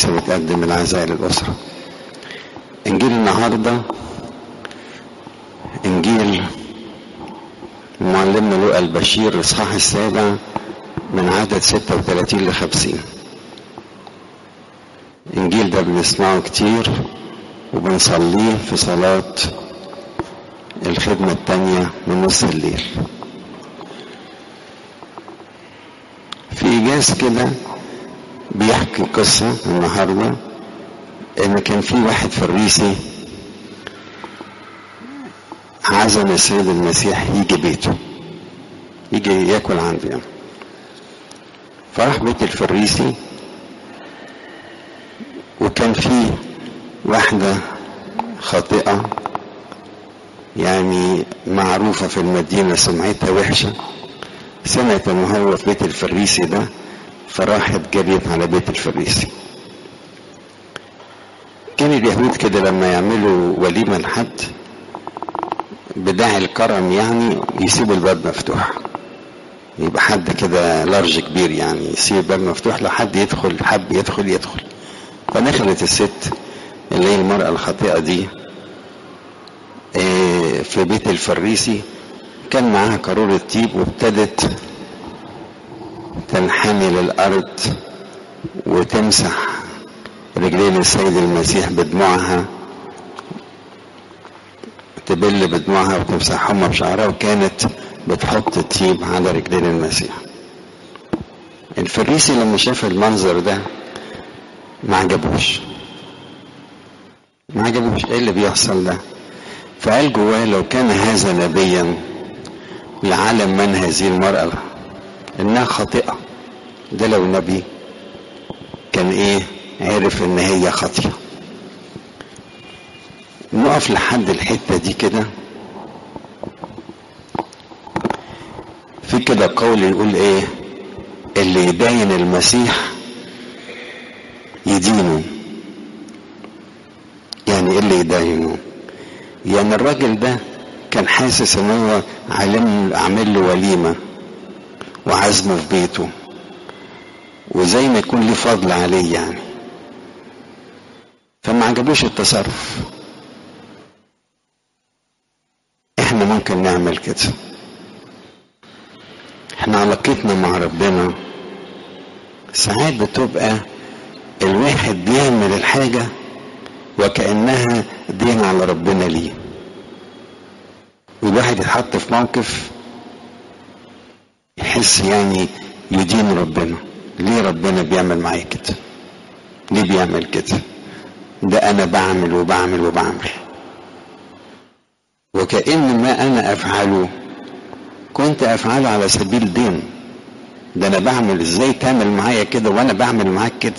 الكنيسة بتقدم العزاء للأسرة إنجيل النهاردة إنجيل معلمنا لوقا البشير الإصحاح السابع من عدد 36 ل 50 الإنجيل ده بنسمعه كتير وبنصليه في صلاة الخدمة التانية من نص الليل في إيجاز كده بيحكي قصة النهاردة إن كان في واحد فريسي عزم السيد المسيح يجي بيته يجي ياكل عنده يعني فراح بيت الفريسي وكان في واحدة خاطئة يعني معروفة في المدينة سمعتها وحشة سمعت ان هو في بيت الفريسي ده فراحت جريت على بيت الفريسي كان اليهود كده لما يعملوا وليمة لحد بداعي الكرم يعني يسيبوا الباب مفتوح يبقى حد كده لارج كبير يعني يسيب الباب مفتوح لو حد يدخل حب يدخل يدخل فدخلت الست اللي هي المرأة الخاطئة دي في بيت الفريسي كان معاها قارورة طيب وابتدت تنحني للأرض وتمسح رجلين السيد المسيح بدموعها تبل بدموعها وتمسحهم بشعرها وكانت بتحط الطيب على رجلين المسيح الفريسي لما شاف المنظر ده ما عجبوش ما عجبوش ايه اللي بيحصل ده فقال جواه لو كان هذا نبيا لعلم من هذه المرأة انها خاطئة ده لو نبي كان ايه عرف ان هي خاطئة نقف لحد الحتة دي كده في كده قول يقول ايه اللي يدين المسيح يدينه يعني ايه اللي يدينه يعني الراجل ده كان حاسس ان هو علم عامل له وليمه وعزمه في بيته وزي ما يكون ليه فضل عليه يعني فما عجبوش التصرف احنا ممكن نعمل كده احنا علاقتنا مع ربنا ساعات بتبقى الواحد بيعمل الحاجة وكأنها دين على ربنا ليه والواحد يتحط في موقف يحس يعني يدين ربنا ليه ربنا بيعمل معايا كده ليه بيعمل كده ده انا بعمل وبعمل وبعمل وكأن ما انا افعله كنت افعله على سبيل دين ده انا بعمل ازاي تعمل معايا كده وانا بعمل معاك كده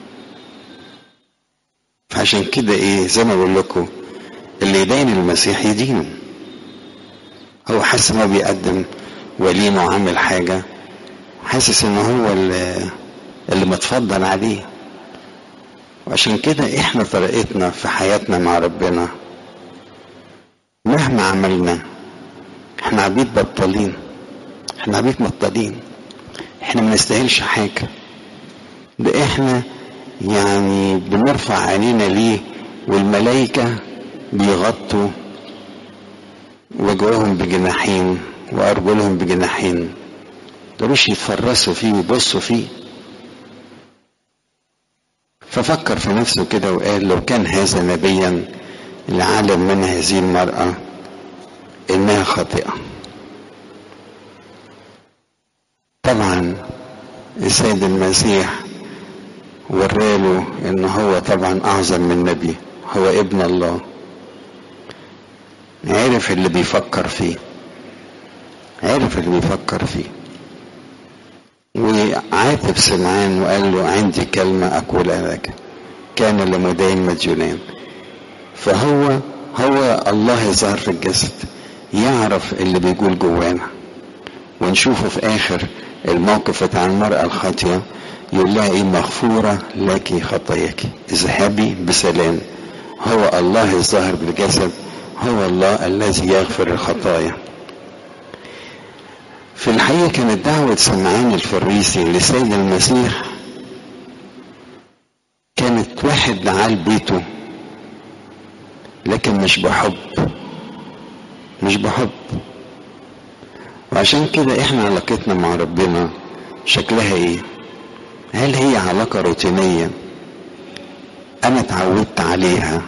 فعشان كده ايه زي ما بقول لكم اللي يدين المسيح يدينه هو حاسس ان هو بيقدم وليمه وعامل حاجه حاسس ان هو اللي, اللي متفضل عليه وعشان كده احنا طريقتنا في حياتنا مع ربنا مهما عملنا احنا عبيد بطالين احنا عبيد مطالين احنا ما نستاهلش حاجه ده احنا يعني بنرفع عينينا ليه والملائكه بيغطوا وجوههم بجناحين وارجلهم بجناحين دروش يتفرسوا فيه ويبصوا فيه ففكر في نفسه كده وقال لو كان هذا نبيا لعلم من هذه المرأة إنها خاطئة طبعا السيد المسيح وراله إن هو طبعا أعظم من نبي هو ابن الله عرف اللي بيفكر فيه عرف اللي بيفكر فيه وعاتب سمعان وقال له عندي كلمة أقولها لك كان لمدين مديونان فهو هو الله ظهر في الجسد يعرف اللي بيقول جوانا ونشوفه في آخر الموقف بتاع المرأة الخاطية يقول لها إيه مغفورة لك خطاياك اذهبي بسلام هو الله الظاهر بالجسد هو الله الذي يغفر الخطايا في الحقيقة كانت دعوة سمعان الفريسي لسيد المسيح كانت واحد دعاه لبيته لكن مش بحب مش بحب وعشان كده احنا علاقتنا مع ربنا شكلها ايه هل هي علاقة روتينية انا اتعودت عليها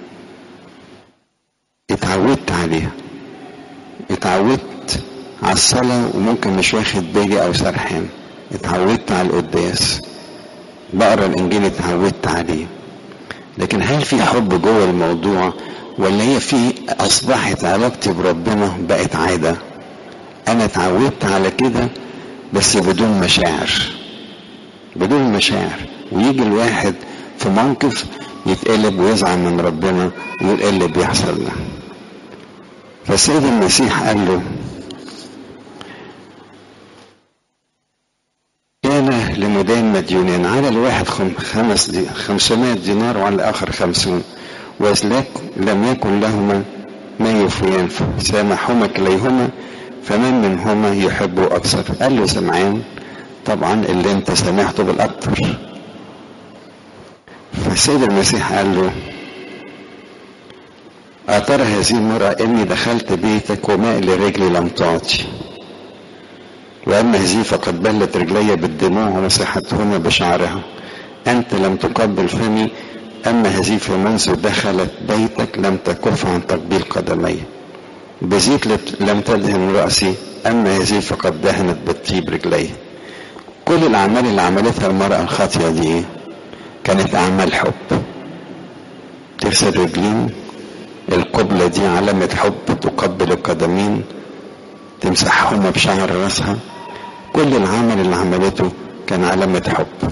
اتعودت عليها اتعودت على الصلاة وممكن مش واخد بالي او سرحان اتعودت على القداس بقرا الانجيل اتعودت عليه لكن هل في حب جوه الموضوع ولا هي في اصبحت علاقتي بربنا بقت عاده انا اتعودت على كده بس بدون مشاعر بدون مشاعر ويجي الواحد في موقف يتقلب ويزعل من ربنا ويقول ايه اللي بيحصل ده فالسيد المسيح قال له كان لمدين مديونين على الواحد خمس دي خمسمائة دينار وعلى الآخر خمسون وإذ لم يكن لهما ما يوفيان سامحهما كليهما فمن منهما يحبه أكثر قال له سمعان طبعا اللي انت سامحته بالأكثر فالسيد المسيح قال له أترى هذه المرأة إني دخلت بيتك وماء لرجلي لم تعطي وأما هذه فقد بلت رجلي بالدموع ومسحتهن بشعرها أنت لم تقبل فمي أما هذه فمنذ دخلت بيتك لم تكف عن تقبيل قدمي بزيت لم تدهن رأسي أما هذه فقد دهنت بالطيب رجلي كل الأعمال اللي عملتها المرأة الخاطية دي كانت أعمال حب تغسل رجلين القبلة دي علامة حب تقبل القدمين تمسحهما بشعر راسها كل العمل اللي عملته كان علامة حب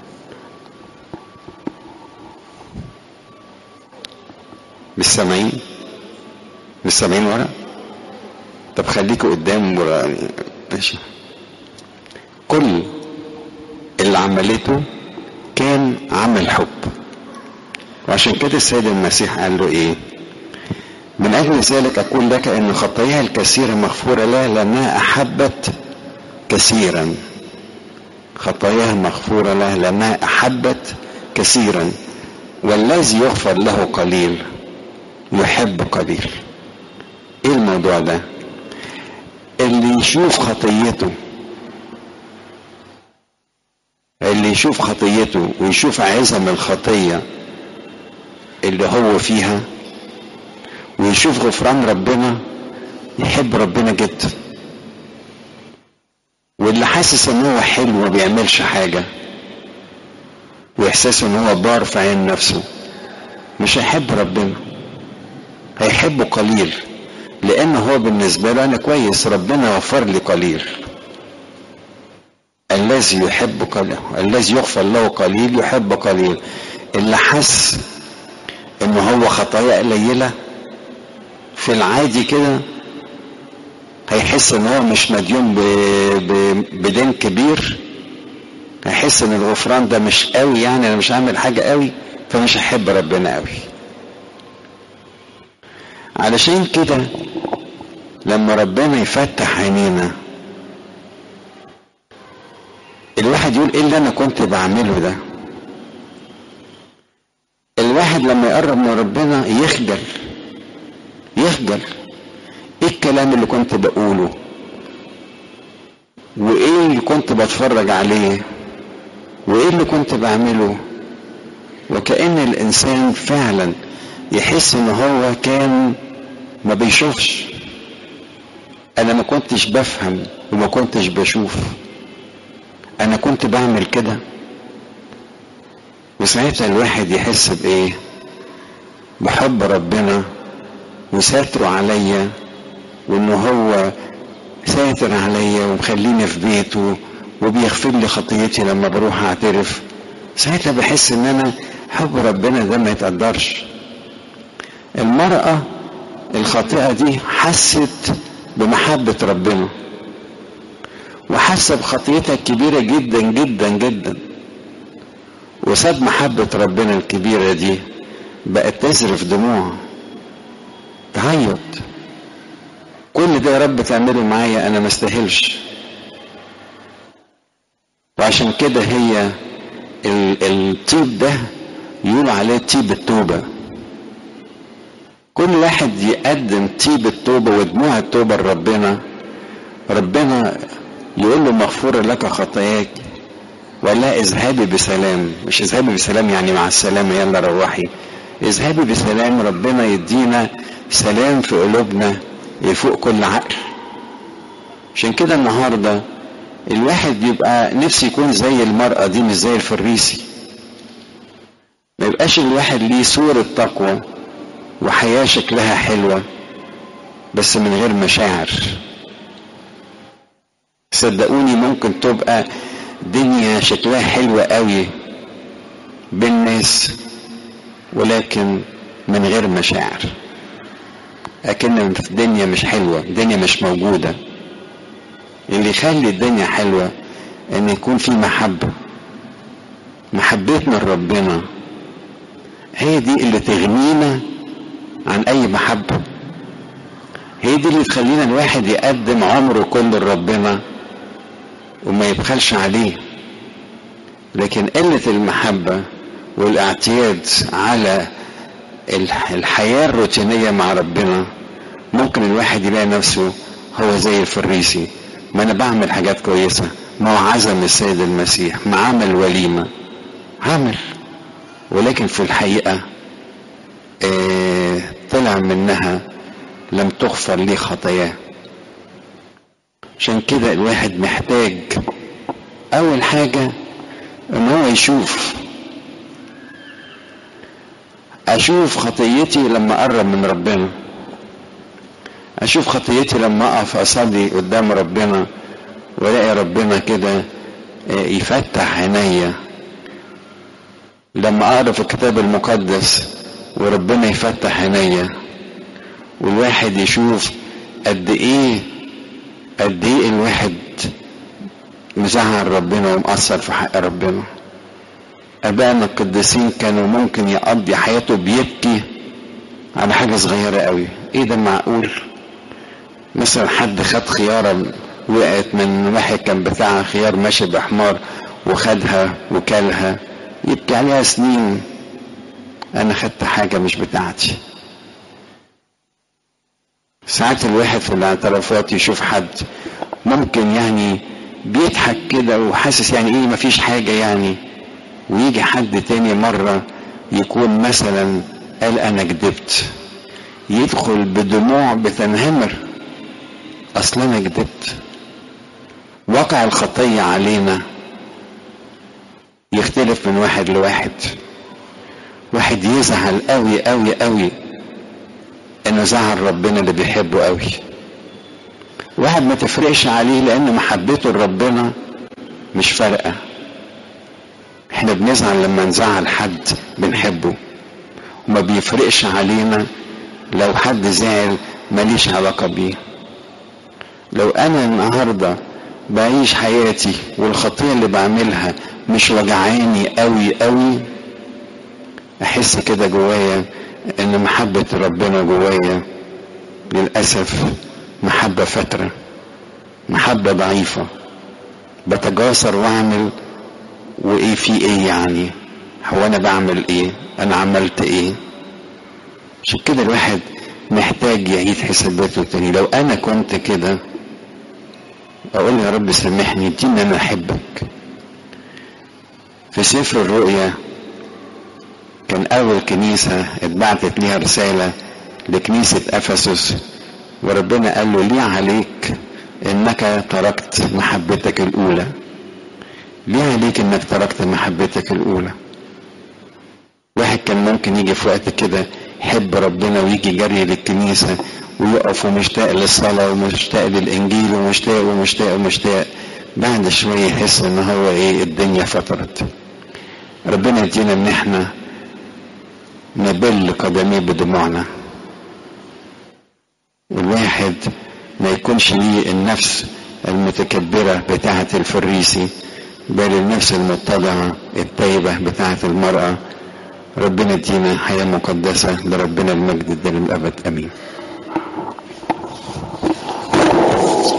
مش سامعين مش سامعين ورا طب خليكوا قدام ورا ماشي كل اللي عملته كان عمل حب وعشان كده السيد المسيح قال له ايه من اجل ذلك اقول لك ان خطاياها الكثيره مغفوره لها لانها احبت كثيرا خطاياها مغفوره لها لانها احبت كثيرا والذي يغفر له قليل يحب قليل ايه الموضوع ده اللي يشوف خطيته اللي يشوف خطيته ويشوف عظم الخطيه اللي هو فيها ويشوف غفران ربنا يحب ربنا جدا واللي حاسس ان هو حلو وما بيعملش حاجة واحساسه ان هو بار في عين نفسه مش هيحب ربنا هيحبه قليل لان هو بالنسبة له انا كويس ربنا وفر لي قليل الذي يحب قليل الذي يغفر له قليل يحب قليل اللي حس ان هو خطايا قليله في العادي كده هيحس ان هو مش مديون ب... ب... بدين كبير هيحس ان الغفران ده مش قوي يعني انا مش عامل حاجه قوي فمش هحب ربنا قوي علشان كده لما ربنا يفتح عينينا الواحد يقول ايه اللي انا كنت بعمله ده الواحد لما يقرب من ربنا يخجل يخجل ايه الكلام اللي كنت بقوله وايه اللي كنت بتفرج عليه وايه اللي كنت بعمله وكأن الانسان فعلا يحس ان هو كان ما بيشوفش انا ما كنتش بفهم وما كنتش بشوف انا كنت بعمل كده وساعتها الواحد يحس بايه بحب ربنا وساتره عليا وان هو ساتر عليا ومخليني في بيته وبيغفر لي خطيتي لما بروح اعترف ساعتها بحس ان انا حب ربنا ده ما يتقدرش المرأة الخاطئة دي حست بمحبة ربنا وحاسة بخطيتها الكبيرة جدا جدا جدا وساب محبة ربنا الكبيرة دي بقت تزرف دموع تعيط كل ده يا رب تعمله معايا انا ما استاهلش وعشان كده هي الطيب ده يقولوا عليه طيب التوبة كل واحد يقدم طيب التوبة ودموع التوبة لربنا ربنا يقول له مغفورة لك خطاياك ولا اذهبي بسلام مش اذهبي بسلام يعني مع السلامة يلا روحي اذهبي بسلام ربنا يدينا سلام في قلوبنا يفوق كل عقل عشان كده النهارده الواحد يبقى نفسه يكون زي المرأة دي مش زي الفريسي ما يبقاش الواحد ليه صورة تقوى وحياة شكلها حلوة بس من غير مشاعر صدقوني ممكن تبقى دنيا شكلها حلوة قوي بالناس ولكن من غير مشاعر أكن الدنيا مش حلوة الدنيا مش موجودة اللي يخلي الدنيا حلوة ان يكون في محبة محبتنا لربنا هي دي اللي تغنينا عن اي محبة هي دي اللي تخلينا الواحد يقدم عمره كله لربنا وما يبخلش عليه لكن قلة المحبة والاعتياد على الحياة الروتينية مع ربنا ممكن الواحد يلاقي نفسه هو زي الفريسي ما انا بعمل حاجات كويسة ما هو عزم السيد المسيح ما عمل وليمة عمل ولكن في الحقيقة اه طلع منها لم تغفر ليه خطاياه عشان كده الواحد محتاج اول حاجة ان هو يشوف اشوف خطيتي لما اقرب من ربنا اشوف خطيتي لما اقف اصلي قدام ربنا والاقي ربنا كده يفتح عينيا لما اقرا في الكتاب المقدس وربنا يفتح عينيا والواحد يشوف قد ايه قد ايه الواحد مزعل ربنا ومقصر في حق ربنا ابائنا القديسين كانوا ممكن يقضي حياته بيبكي على حاجه صغيره قوي ايه ده معقول مثلا حد خد خيارة وقعت من واحد كان بتاع خيار ماشي بحمار وخدها وكلها يبكي عليها سنين انا خدت حاجة مش بتاعتي ساعات الواحد في الاعترافات يشوف حد ممكن يعني بيضحك كده وحاسس يعني ايه مفيش حاجة يعني ويجي حد تاني مرة يكون مثلا قال انا كدبت يدخل بدموع بتنهمر اصل انا كدبت وقع الخطية علينا يختلف من واحد لواحد واحد يزعل قوي قوي قوي انه زعل ربنا اللي بيحبه قوي واحد ما تفرقش عليه لان محبته لربنا مش فارقة احنا بنزعل لما نزعل حد بنحبه وما بيفرقش علينا لو حد زعل ماليش علاقة بيه لو انا النهاردة بعيش حياتي والخطية اللي بعملها مش وجعاني قوي قوي احس كده جوايا ان محبة ربنا جوايا للأسف محبة فترة محبة ضعيفة بتجاسر واعمل وايه في ايه يعني هو انا بعمل ايه انا عملت ايه عشان كده الواحد محتاج يعيد حساباته تاني لو انا كنت كده اقول يا رب سامحني اديني انا احبك في سفر الرؤيا كان اول كنيسة اتبعتت ليها رسالة لكنيسة افسس وربنا قال له ليه عليك انك تركت محبتك الاولى ليه عليك انك تركت محبتك الاولى واحد كان ممكن يجي في وقت كده يحب ربنا ويجي جري للكنيسة ويقف ومشتاق للصلاة ومشتاق للإنجيل ومشتاق ومشتاق ومشتاق بعد شوية يحس إن هو إيه الدنيا فترت ربنا يدينا إن إحنا نبل قدميه بدموعنا والواحد ما يكونش ليه النفس المتكبرة بتاعة الفريسي بل النفس المتضعة التايبة بتاعة المرأة ربنا يدينا حياة مقدسة لربنا المجد للأبد أمين